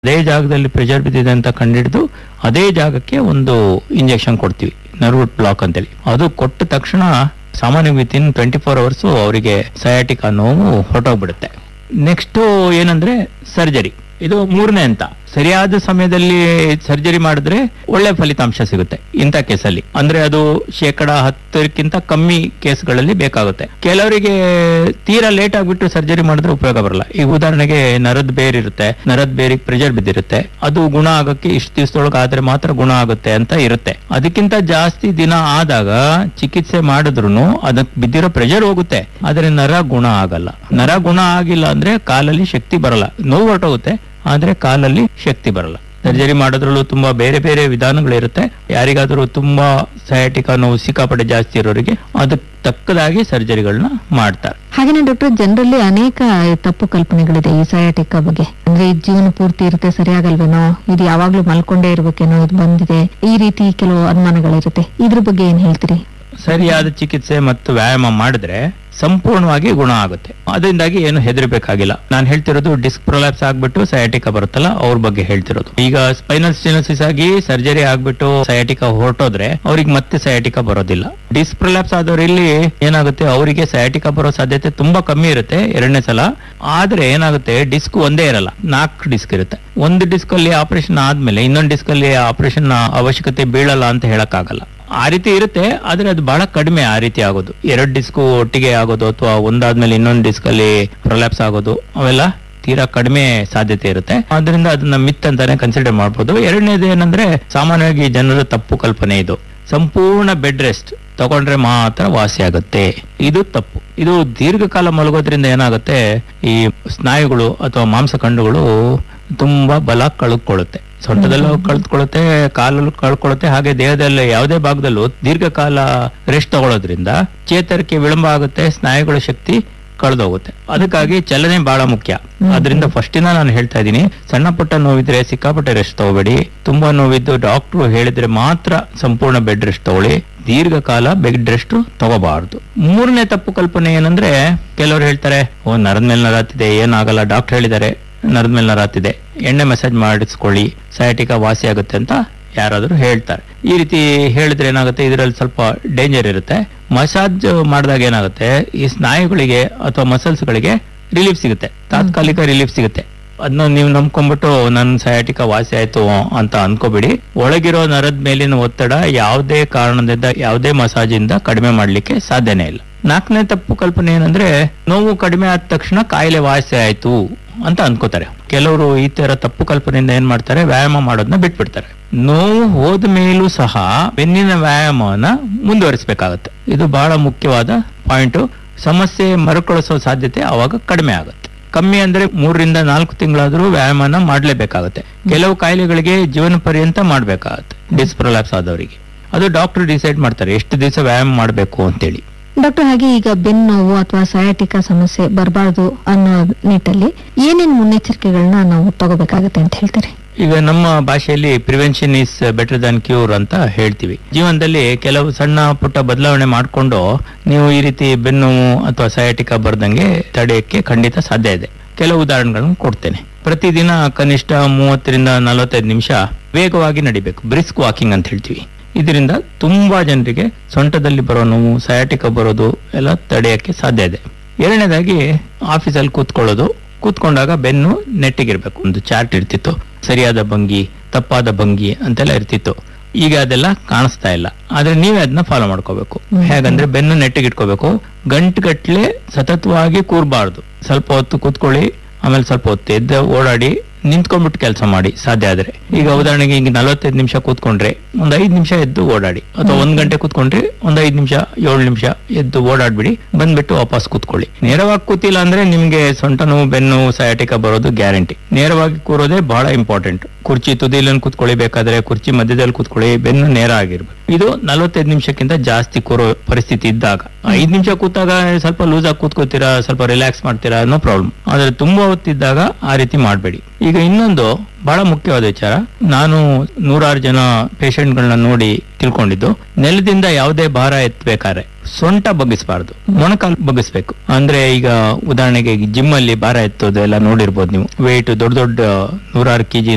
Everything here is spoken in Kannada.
ಅದೇ ಜಾಗದಲ್ಲಿ ಪ್ರೆಷರ್ ಬಿದ್ದಿದೆ ಅಂತ ಕಂಡಿಡಿದು ಅದೇ ಜಾಗಕ್ಕೆ ಒಂದು ಇಂಜೆಕ್ಷನ್ ಕೊಡ್ತೀವಿ ನರ್ವ್ ಬ್ಲಾಕ್ ಅಂತೇಳಿ ಅದು ಕೊಟ್ಟ ತಕ್ಷಣ ಸಾಮಾನ್ಯ ವಿತಿನ್ ಟ್ವೆಂಟಿ ಫೋರ್ ಅವರ್ಸ್ ಅವರಿಗೆ ಸಯಾಟಿಕ ನೋವು ಹೊರಟೋಗ್ಬಿಡುತ್ತೆ ನೆಕ್ಸ್ಟ್ ಏನಂದ್ರೆ ಸರ್ಜರಿ ಇದು ಮೂರನೇ ಅಂತ ಸರಿಯಾದ ಸಮಯದಲ್ಲಿ ಸರ್ಜರಿ ಮಾಡಿದ್ರೆ ಒಳ್ಳೆ ಫಲಿತಾಂಶ ಸಿಗುತ್ತೆ ಇಂಥ ಕೇಸಲ್ಲಿ ಅಂದ್ರೆ ಅದು ಶೇಕಡ ಹತ್ತಕ್ಕಿಂತ ಕಮ್ಮಿ ಕೇಸ್ಗಳಲ್ಲಿ ಬೇಕಾಗುತ್ತೆ ಕೆಲವರಿಗೆ ತೀರಾ ಲೇಟ್ ಆಗ್ಬಿಟ್ಟು ಸರ್ಜರಿ ಮಾಡಿದ್ರೆ ಉಪಯೋಗ ಬರಲ್ಲ ಈಗ ಉದಾಹರಣೆಗೆ ನರದ ಬೇರ್ ಇರುತ್ತೆ ನರದ ಬೇರಿಗೆ ಪ್ರೆಷರ್ ಬಿದ್ದಿರುತ್ತೆ ಅದು ಗುಣ ಆಗಕ್ಕೆ ಇಷ್ಟು ದಿವಸದೊಳಗೆ ಆದ್ರೆ ಮಾತ್ರ ಗುಣ ಆಗುತ್ತೆ ಅಂತ ಇರುತ್ತೆ ಅದಕ್ಕಿಂತ ಜಾಸ್ತಿ ದಿನ ಆದಾಗ ಚಿಕಿತ್ಸೆ ಮಾಡಿದ್ರು ಅದಕ್ಕೆ ಬಿದ್ದಿರೋ ಪ್ರೆಷರ್ ಹೋಗುತ್ತೆ ಆದ್ರೆ ನರ ಗುಣ ಆಗಲ್ಲ ನರ ಗುಣ ಆಗಿಲ್ಲ ಅಂದ್ರೆ ಕಾಲಲ್ಲಿ ಶಕ್ತಿ ಬರಲ್ಲ ನೋವು ಹೊರಟೋಗುತ್ತೆ ಆದ್ರೆ ಕಾಲಲ್ಲಿ ಶಕ್ತಿ ಬರಲ್ಲ ಸರ್ಜರಿ ಮಾಡೋದ್ರಲ್ಲೂ ತುಂಬಾ ಬೇರೆ ಬೇರೆ ವಿಧಾನಗಳಿರುತ್ತೆ ಯಾರಿಗಾದ್ರೂ ತುಂಬಾ ಸಯಾಟಿಕ ನೋವು ಸಿಕ್ಕಾಪಟ್ಟೆ ಜಾಸ್ತಿ ಇರೋರಿಗೆ ಅದಕ್ಕೆ ತಕ್ಕದಾಗಿ ಸರ್ಜರಿಗಳನ್ನ ಮಾಡ್ತಾರೆ ಹಾಗೇನೆ ಡಾಕ್ಟರ್ ಜನರಲ್ಲಿ ಅನೇಕ ತಪ್ಪು ಕಲ್ಪನೆಗಳಿದೆ ಈ ಸಯಾಟಿಕ ಬಗ್ಗೆ ಅಂದ್ರೆ ಇದು ಜೀವನ ಪೂರ್ತಿ ಇರುತ್ತೆ ಸರಿಯಾಗಲ್ವೇನೋ ಇದು ಯಾವಾಗ್ಲೂ ಮಲ್ಕೊಂಡೇ ಇರ್ಬೇಕೇನೋ ಇದು ಬಂದಿದೆ ಈ ರೀತಿ ಕೆಲವು ಅನುಮಾನಗಳಿರುತ್ತೆ ಇದ್ರ ಬಗ್ಗೆ ಏನ್ ಹೇಳ್ತೀರಿ ಸರಿಯಾದ ಚಿಕಿತ್ಸೆ ಮತ್ತು ವ್ಯಾಯಾಮ ಮಾಡಿದ್ರೆ ಸಂಪೂರ್ಣವಾಗಿ ಗುಣ ಆಗುತ್ತೆ ಅದರಿಂದಾಗಿ ಏನು ಹೆದರ್ಬೇಕಾಗಿಲ್ಲ ನಾನು ಹೇಳ್ತಿರೋದು ಡಿಸ್ಕ್ ಪ್ರೊಲ್ಯಾಪ್ಸ್ ಆಗ್ಬಿಟ್ಟು ಸಯಾಟಿಕ ಬರುತ್ತಲ್ಲ ಅವ್ರ ಬಗ್ಗೆ ಹೇಳ್ತಿರೋದು ಈಗ ಸ್ಪೈನಲ್ ಸ್ಟಿನೋಸಿಸ್ ಆಗಿ ಸರ್ಜರಿ ಆಗ್ಬಿಟ್ಟು ಸಯಾಟಿಕ ಹೊರಟೋದ್ರೆ ಅವ್ರಿಗೆ ಮತ್ತೆ ಸಯಾಟಿಕ ಬರೋದಿಲ್ಲ ಡಿಸ್ಕ್ ಪ್ರೊಲ್ಯಾಪ್ಸ್ ಆದವರಲ್ಲಿ ಏನಾಗುತ್ತೆ ಅವರಿಗೆ ಸಯಾಟಿಕ ಬರೋ ಸಾಧ್ಯತೆ ತುಂಬಾ ಕಮ್ಮಿ ಇರುತ್ತೆ ಎರಡನೇ ಸಲ ಆದ್ರೆ ಏನಾಗುತ್ತೆ ಡಿಸ್ಕ್ ಒಂದೇ ಇರಲ್ಲ ನಾಲ್ಕು ಡಿಸ್ಕ್ ಇರುತ್ತೆ ಒಂದು ಡಿಸ್ಕ್ ಅಲ್ಲಿ ಆಪರೇಷನ್ ಆದ್ಮೇಲೆ ಇನ್ನೊಂದು ಡಿಸ್ಕ್ ಅಲ್ಲಿ ಆಪರೇಷನ್ ಅವಶ್ಯಕತೆ ಬೀಳಲ್ಲ ಅಂತ ಹೇಳಕ್ಕಾಗಲ್ಲ ಆ ರೀತಿ ಇರುತ್ತೆ ಆದ್ರೆ ಅದು ಬಹಳ ಕಡಿಮೆ ಆ ರೀತಿ ಆಗೋದು ಎರಡು ಡಿಸ್ಕ್ ಒಟ್ಟಿಗೆ ಆಗೋದು ಅಥವಾ ಒಂದಾದ್ಮೇಲೆ ಇನ್ನೊಂದು ಡಿಸ್ಕ್ ಅಲ್ಲಿ ಪ್ರೊಲ್ಯಾಪ್ಸ್ ಆಗೋದು ಅವೆಲ್ಲ ತೀರಾ ಕಡಿಮೆ ಸಾಧ್ಯತೆ ಇರುತ್ತೆ ಅದರಿಂದ ಅದನ್ನ ಮಿತ್ ಅಂತಾನೆ ಕನ್ಸಿಡರ್ ಮಾಡ್ಬೋದು ಎರಡನೇದು ಏನಂದ್ರೆ ಸಾಮಾನ್ಯವಾಗಿ ಜನರ ತಪ್ಪು ಕಲ್ಪನೆ ಇದು ಸಂಪೂರ್ಣ ಬೆಡ್ ರೆಸ್ಟ್ ತಗೊಂಡ್ರೆ ಮಾತ್ರ ವಾಸಿ ಆಗುತ್ತೆ ಇದು ತಪ್ಪು ಇದು ದೀರ್ಘಕಾಲ ಮಲಗೋದ್ರಿಂದ ಏನಾಗುತ್ತೆ ಈ ಸ್ನಾಯುಗಳು ಅಥವಾ ಮಾಂಸಖಂಡಗಳು ತುಂಬಾ ಬಲ ಕಳ್ಕೊಳ್ಳುತ್ತೆ ಸೊಂಟದಲ್ಲೂ ಕಳ್ಕೊಳ್ಳುತ್ತೆ ಕಾಲಲ್ಲೂ ಕಳ್ಕೊಳ್ಳುತ್ತೆ ಹಾಗೆ ದೇಹದಲ್ಲಿ ಯಾವುದೇ ಭಾಗದಲ್ಲೂ ದೀರ್ಘಕಾಲ ರೆಸ್ಟ್ ತಗೊಳ್ಳೋದ್ರಿಂದ ಚೇತರಿಕೆ ವಿಳಂಬ ಆಗುತ್ತೆ ಸ್ನಾಯುಗಳ ಶಕ್ತಿ ಕಳೆದೋಗುತ್ತೆ ಅದಕ್ಕಾಗಿ ಚಲನೆ ಬಹಳ ಮುಖ್ಯ ಅದರಿಂದ ಫಸ್ಟಿನ ನಾನು ಹೇಳ್ತಾ ಇದ್ದೀನಿ ಸಣ್ಣ ಪುಟ್ಟ ನೋವಿದ್ರೆ ಸಿಕ್ಕಾಪಟ್ಟೆ ರೆಸ್ಟ್ ತಗೋಬೇಡಿ ತುಂಬಾ ನೋವಿದ್ದು ಡಾಕ್ಟ್ರು ಹೇಳಿದ್ರೆ ಮಾತ್ರ ಸಂಪೂರ್ಣ ಬೆಡ್ ರೆಸ್ಟ್ ತಗೊಳ್ಳಿ ದೀರ್ಘಕಾಲ ಬೆಡ್ ರೆಸ್ಟ್ ತಗೋಬಾರ್ದು ಮೂರನೇ ತಪ್ಪು ಕಲ್ಪನೆ ಏನಂದ್ರೆ ಕೆಲವರು ಹೇಳ್ತಾರೆ ಓ ನರದ ಮೇಲೆ ನರಾತಿದೆ ಏನಾಗಲ್ಲ ಡಾಕ್ಟರ್ ಹೇಳಿದ್ದಾರೆ ನರದ ಮೇಲೆ ನರಾತಿದೆ ಎಣ್ಣೆ ಮಸಾಜ್ ಮಾಡಿಸ್ಕೊಳ್ಳಿ ಸಯಾಟಿಕ ವಾಸಿ ಆಗುತ್ತೆ ಅಂತ ಯಾರಾದ್ರೂ ಹೇಳ್ತಾರೆ ಈ ರೀತಿ ಹೇಳಿದ್ರೆ ಏನಾಗುತ್ತೆ ಇದರಲ್ಲಿ ಸ್ವಲ್ಪ ಡೇಂಜರ್ ಇರುತ್ತೆ ಮಸಾಜ್ ಮಾಡಿದಾಗ ಏನಾಗುತ್ತೆ ಈ ಸ್ನಾಯುಗಳಿಗೆ ಅಥವಾ ಮಸಲ್ಸ್ ಗಳಿಗೆ ರಿಲೀಫ್ ಸಿಗುತ್ತೆ ತಾತ್ಕಾಲಿಕ ರಿಲೀಫ್ ಸಿಗುತ್ತೆ ಅದನ್ನ ನೀವು ನಂಬ್ಕೊಂಡ್ಬಿಟ್ಟು ನನ್ನ ಸಯಾಟಿಕ ವಾಸಿ ಆಯ್ತು ಅಂತ ಅನ್ಕೋಬೇಡಿ ಒಳಗಿರೋ ನರದ ಮೇಲಿನ ಒತ್ತಡ ಯಾವುದೇ ಕಾರಣದಿಂದ ಯಾವುದೇ ಮಸಾಜ್ ಇಂದ ಕಡಿಮೆ ಮಾಡ್ಲಿಕ್ಕೆ ಸಾಧ್ಯನೇ ಇಲ್ಲ ನಾಲ್ಕನೇ ತಪ್ಪು ಕಲ್ಪನೆ ಏನಂದ್ರೆ ನೋವು ಕಡಿಮೆ ಆದ ತಕ್ಷಣ ಕಾಯಿಲೆ ವಾಸಿ ಆಯ್ತು ಅಂತ ಅನ್ಕೋತಾರೆ ಕೆಲವರು ಈ ತರ ತಪ್ಪು ಕಲ್ಪನೆಯಿಂದ ಏನ್ ಮಾಡ್ತಾರೆ ವ್ಯಾಯಾಮ ಮಾಡೋದನ್ನ ಬಿಟ್ಬಿಡ್ತಾರೆ ನೋವು ಹೋದ ಮೇಲೂ ಸಹ ಬೆನ್ನಿನ ವ್ಯಾಯಾಮವನ್ನ ಮುಂದುವರಿಸಬೇಕಾಗತ್ತೆ ಇದು ಬಹಳ ಮುಖ್ಯವಾದ ಪಾಯಿಂಟ್ ಸಮಸ್ಯೆ ಮರುಕಳಿಸೋ ಸಾಧ್ಯತೆ ಅವಾಗ ಕಡಿಮೆ ಆಗುತ್ತೆ ಕಮ್ಮಿ ಅಂದ್ರೆ ಮೂರರಿಂದ ನಾಲ್ಕು ತಿಂಗಳಾದ್ರೂ ವ್ಯಾಯಾಮನ ಮಾಡ್ಲೇಬೇಕಾಗತ್ತೆ ಕೆಲವು ಕಾಯಿಲೆಗಳಿಗೆ ಜೀವನ ಪರ್ಯಂತ ಮಾಡ್ಬೇಕಾಗತ್ತೆ ಡಿಸ್ಪ್ರೊಲ್ಯಾಪ್ಸ್ ಆದವರಿಗೆ ಅದು ಡಾಕ್ಟರ್ ಡಿಸೈಡ್ ಮಾಡ್ತಾರೆ ಎಷ್ಟು ದಿವಸ ವ್ಯಾಯಾಮ ಮಾಡಬೇಕು ಅಂತೇಳಿ ಡಾಕ್ಟರ್ ಹಾಗೆ ಈಗ ಬೆನ್ನು ನೋವು ಅಥವಾ ಸಯಾಟಿಕ ಸಮಸ್ಯೆ ಬರಬಾರ್ದು ಅನ್ನೋ ನಿಟ್ಟಲ್ಲಿ ಏನೇನ್ ಮುನ್ನೆಚ್ಚರಿಕೆಗಳನ್ನ ನಾವು ತಗೋಬೇಕಾಗತ್ತೆ ಅಂತ ಹೇಳ್ತಾರೆ ಈಗ ನಮ್ಮ ಭಾಷೆಯಲ್ಲಿ prevention is better than cure ಅಂತ ಹೇಳ್ತೀವಿ ಜೀವನದಲ್ಲಿ ಕೆಲವು ಸಣ್ಣ ಪುಟ್ಟ ಬದಲಾವಣೆ ಮಾಡಿಕೊಂಡು ನೀವು ಈ ರೀತಿ ಬೆನ್ನು ಅಥವಾ ಸಯಾಟಿಕ ಬರ್ದಂಗೆ ತಡೆಯಕ್ಕೆ ಖಂಡಿತ ಸಾಧ್ಯ ಇದೆ ಕೆಲವು ಉದಾಹರಣೆಗಳನ್ನು ಕೊಡ್ತೇನೆ ಪ್ರತಿದಿನ ಕನಿಷ್ಠ ಮೂವತ್ತರಿಂದ ನಲವತ್ತೈದು ನಿಮಿಷ ವೇಗವಾಗಿ ನಡಿಬೇಕು ಬ್ರಿಸ್ಕ್ ವಾಕಿಂಗ್ ಅಂತ ಹೇಳ್ತೀವಿ ಇದರಿಂದ ತುಂಬಾ ಜನರಿಗೆ ಸೊಂಟದಲ್ಲಿ ಬರೋ ನೋವು ಸಯಾಟಿಕ ಬರೋದು ಎಲ್ಲ ತಡೆಯಕ್ಕೆ ಸಾಧ್ಯ ಇದೆ ಎರಡನೇದಾಗಿ ಆಫೀಸಲ್ಲಿ ಕೂತ್ಕೊಳ್ಳೋದು ಕೂತ್ಕೊಂಡಾಗ ಬೆನ್ನು ನೆಟ್ಟಿಗಿರ್ಬೇಕು ಒಂದು ಚಾರ್ಟ್ ಇರ್ತಿತ್ತು ಸರಿಯಾದ ಭಂಗಿ ತಪ್ಪಾದ ಭಂಗಿ ಅಂತೆಲ್ಲ ಇರ್ತಿತ್ತು ಈಗ ಅದೆಲ್ಲ ಕಾಣಿಸ್ತಾ ಇಲ್ಲ ಆದ್ರೆ ನೀವೇ ಅದನ್ನ ಫಾಲೋ ಮಾಡ್ಕೋಬೇಕು ಹೇಗಂದ್ರೆ ಬೆನ್ನು ನೆಟ್ಟಿಗಿಟ್ಕೋಬೇಕು ಗಂಟುಗಟ್ಲೆ ಸತತವಾಗಿ ಕೂರ್ಬಾರ್ದು ಸ್ವಲ್ಪ ಹೊತ್ತು ಕೂತ್ಕೊಳ್ಳಿ ಆಮೇಲೆ ಸ್ವಲ್ಪ ಹೊತ್ತು ಎದ್ದು ಓಡಾಡಿ ನಿಂತ್ಕೊಂಡ್ಬಿಟ್ಟು ಕೆಲಸ ಮಾಡಿ ಸಾಧ್ಯ ಆದ್ರೆ ಈಗ ಉದಾಹರಣೆಗೆ ಈಗ ನಲವತ್ತೈದು ನಿಮಿಷ ಕೂತ್ಕೊಂಡ್ರೆ ಒಂದ್ ಐದ್ ನಿಮಿಷ ಎದ್ದು ಓಡಾಡಿ ಅಥವಾ ಒಂದ್ ಗಂಟೆ ಕೂತ್ಕೊಂಡ್ರೆ ಒಂದ್ ಐದ್ ನಿಮಿಷ ಏಳು ನಿಮಿಷ ಎದ್ದು ಓಡಾಡ್ಬಿಡಿ ಬಂದ್ಬಿಟ್ಟು ವಾಪಸ್ ಕೂತ್ಕೊಳ್ಳಿ ನೇರವಾಗಿ ಕೂತಿಲ್ಲ ಅಂದ್ರೆ ನಿಮ್ಗೆ ಸೊಂಟ ನೋವು ಬೆನ್ನು ಸಯಾಟಿಕ ಬರೋದು ಗ್ಯಾರಂಟಿ ನೇರವಾಗಿ ಕೂರೋದೇ ಬಹಳ ಇಂಪಾರ್ಟೆಂಟ್ ಕುರ್ಚಿ ತುದಿಲನ್ನು ಕೂತ್ಕೊಳ್ಳಿ ಬೇಕಾದ್ರೆ ಕುರ್ಚಿ ಮಧ್ಯದಲ್ಲಿ ಕೂತ್ಕೊಳ್ಳಿ ಬೆನ್ನು ನೇರ ಆಗಿರ್ಬೇಕು ಇದು ನಲವತ್ತೈದು ನಿಮಿಷಕ್ಕಿಂತ ಜಾಸ್ತಿ ಕೂರೋ ಪರಿಸ್ಥಿತಿ ಇದ್ದಾಗ ಐದ್ ನಿಮಿಷ ಕೂತಾಗ ಸ್ವಲ್ಪ ಲೂಸ್ ಆಗಿ ಕೂತ್ಕೋತೀರಾ ಸ್ವಲ್ಪ ರಿಲ್ಯಾಕ್ಸ್ ಮಾಡ್ತೀರಾ ನೋ ಪ್ರಾಬ್ಲಮ್ ಆದ್ರೆ ತುಂಬಾ ಹೊತ್ತಿದ್ದಾಗ ಆ ರೀತಿ ಮಾಡಬೇಡಿ ಈಗ ಇನ್ನೊಂದು ಬಹಳ ಮುಖ್ಯವಾದ ವಿಚಾರ ನಾನು ನೂರಾರು ಜನ ಪೇಷಂಟ್ಗಳನ್ನ ನೋಡಿ ತಿಳ್ಕೊಂಡಿದ್ದು ನೆಲದಿಂದ ಯಾವುದೇ ಭಾರ ಎತ್ತಬೇಕಾದ್ರೆ ಸೊಂಟ ಬಗ್ಗಿಸಬಾರ್ದು ಮೊಣಕಾಲು ಬಗ್ಗಿಸ್ಬೇಕು ಅಂದ್ರೆ ಈಗ ಉದಾಹರಣೆಗೆ ಜಿಮ್ ಅಲ್ಲಿ ಭಾರ ಎತ್ತೋದು ಎಲ್ಲ ನೋಡಿರ್ಬೋದು ನೀವು ವೆಯ್ಟ್ ದೊಡ್ಡ ದೊಡ್ಡ ನೂರಾರು ಕೆಜಿ